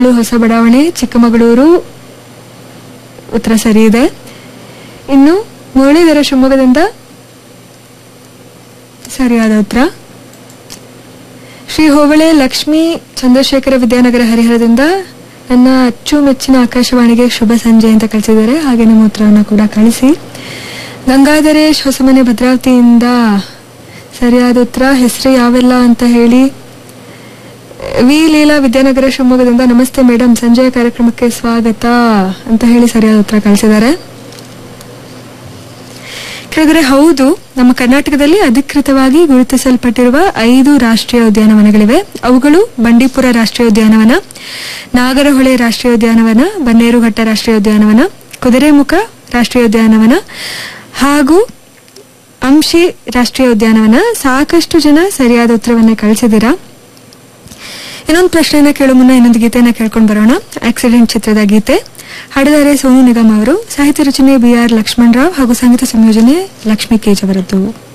ಹೊಸ ಬಡಾವಣೆ ಚಿಕ್ಕಮಗಳೂರು ಉತ್ತರ ಸರಿ ಇದೆ ಇನ್ನು ಮುರಳೀಧರ ಶಿವಮೊಗ್ಗದಿಂದ ಸರಿಯಾದ ಉತ್ತರ ಶ್ರೀ ಹೋಬಳೆ ಲಕ್ಷ್ಮೀ ಚಂದ್ರಶೇಖರ ವಿದ್ಯಾನಗರ ಹರಿಹರದಿಂದ ನನ್ನ ಅಚ್ಚುಮೆಚ್ಚಿನ ಆಕಾಶವಾಣಿಗೆ ಶುಭ ಸಂಜೆ ಅಂತ ಕಳಿಸಿದ್ದಾರೆ ಹಾಗೆ ನಿಮ್ಮ ಉತ್ತರವನ್ನು ಕೂಡ ಕಳಿಸಿ ಗಂಗಾಧರೇಶ್ ಹೊಸಮನೆ ಭದ್ರಾವತಿಯಿಂದ ಸರಿಯಾದ ಉತ್ತರ ಹೆಸರು ಯಾವೆಲ್ಲ ಅಂತ ಹೇಳಿ ವಿ ಲೀಲಾ ವಿದ್ಯಾನಗರ ಶಿವಮೊಗ್ಗದಿಂದ ನಮಸ್ತೆ ಮೇಡಮ್ ಸಂಜೆಯ ಕಾರ್ಯಕ್ರಮಕ್ಕೆ ಸ್ವಾಗತ ಅಂತ ಹೇಳಿ ಸರಿಯಾದ ಉತ್ತರ ಕಳಿಸಿದ್ದಾರೆ ಕೆಳಗಡೆ ಹೌದು ನಮ್ಮ ಕರ್ನಾಟಕದಲ್ಲಿ ಅಧಿಕೃತವಾಗಿ ಗುರುತಿಸಲ್ಪಟ್ಟಿರುವ ಐದು ರಾಷ್ಟ್ರೀಯ ಉದ್ಯಾನವನಗಳಿವೆ ಅವುಗಳು ಬಂಡೀಪುರ ರಾಷ್ಟ್ರೀಯ ಉದ್ಯಾನವನ ನಾಗರಹೊಳೆ ರಾಷ್ಟ್ರೀಯ ಉದ್ಯಾನವನ ಬನ್ನೇರುಘಟ್ಟ ರಾಷ್ಟ್ರೀಯ ಉದ್ಯಾನವನ ಕುದುರೆಮುಖ ರಾಷ್ಟ್ರೀಯ ಉದ್ಯಾನವನ ಹಾಗೂ ಅಂಶಿ ರಾಷ್ಟ್ರೀಯ ಉದ್ಯಾನವನ ಸಾಕಷ್ಟು ಜನ ಸರಿಯಾದ ಉತ್ತರವನ್ನ ಕಳಿಸಿದ್ದೀರಾ ಇನ್ನೊಂದು ಪ್ರಶ್ನೆಯನ್ನ ಕೇಳೋ ಮುನ್ನ ಇನ್ನೊಂದು ಗೀತೆಯನ್ನ ಕೇಳ್ಕೊಂಡು ಬರೋಣ ಆಕ್ಸಿಡೆಂಟ್ ಚಿತ್ರದ ಗೀತೆ ಹಾಡಿದ್ದಾರೆ ಸೋನು ನಿಗಮ್ ಅವರು ಸಾಹಿತ್ಯ ರಚನೆ ಬಿ ಆರ್ ಲಕ್ಷ್ಮಣ್ ರಾವ್ ಹಾಗೂ ಸಂಗೀತ ಸಂಯೋಜನೆ ಲಕ್ಷ್ಮೀ ಕೇಜ್ ಅವರದ್ದು